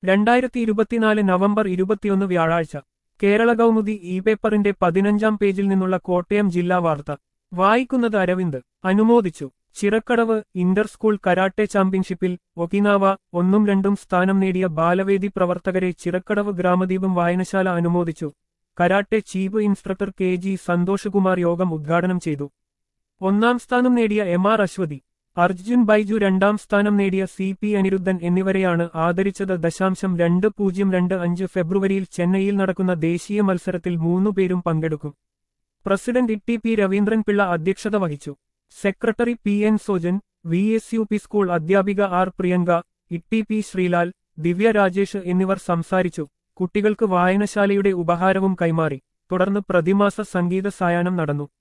രണ്ടായിരത്തി ഇരുപത്തിനാല് നവംബർ ഇരുപത്തിയൊന്ന് വ്യാഴാഴ്ച കേരള കൗമുദി ഇ പേപ്പറിന്റെ പതിനഞ്ചാം പേജിൽ നിന്നുള്ള കോട്ടയം ജില്ലാ വാർത്ത വായിക്കുന്നത് അരവിന്ദ് അനുമോദിച്ചു ചിറക്കടവ് ഇന്റർ സ്കൂൾ കരാട്ടെ ചാമ്പ്യൻഷിപ്പിൽ ഒക്കിനാവ ഒന്നും രണ്ടും സ്ഥാനം നേടിയ ബാലവേദി പ്രവർത്തകരെ ചിറക്കടവ് ഗ്രാമദീപം വായനശാല അനുമോദിച്ചു karate chief instructor K G Santhoshkumar യോഗം ഉദ്ഘാടനം ചെയ്തു ഒന്നാം സ്ഥാനം നേടിയ എം ആർ അശ്വതി അർജുൻ ബൈജു രണ്ടാം സ്ഥാനം നേടിയ സി പി അനിരുദ്ധൻ എന്നിവരെയാണ് ആദരിച്ചത് ദശാംശം രണ്ട് പൂജ്യം രണ്ട് അഞ്ച് ഫെബ്രുവരിയിൽ ചെന്നൈയിൽ നടക്കുന്ന ദേശീയ മത്സരത്തിൽ മൂന്നുപേരും പങ്കെടുക്കും president E T P Raveendranpillai അധ്യക്ഷത വഹിച്ചു secretary P N Sojan V S U P school അധ്യാപിക R Priyanka E T P Sreelal Divya Rajesh എന്നിവർ സംസാരിച്ചു കുട്ടികൾക്ക് വായനശാലയുടെ ഉപഹാരവും കൈമാറി തുടർന്ന് പ്രതിമാസ സംഗീത സായാഹ്നം നടന്നു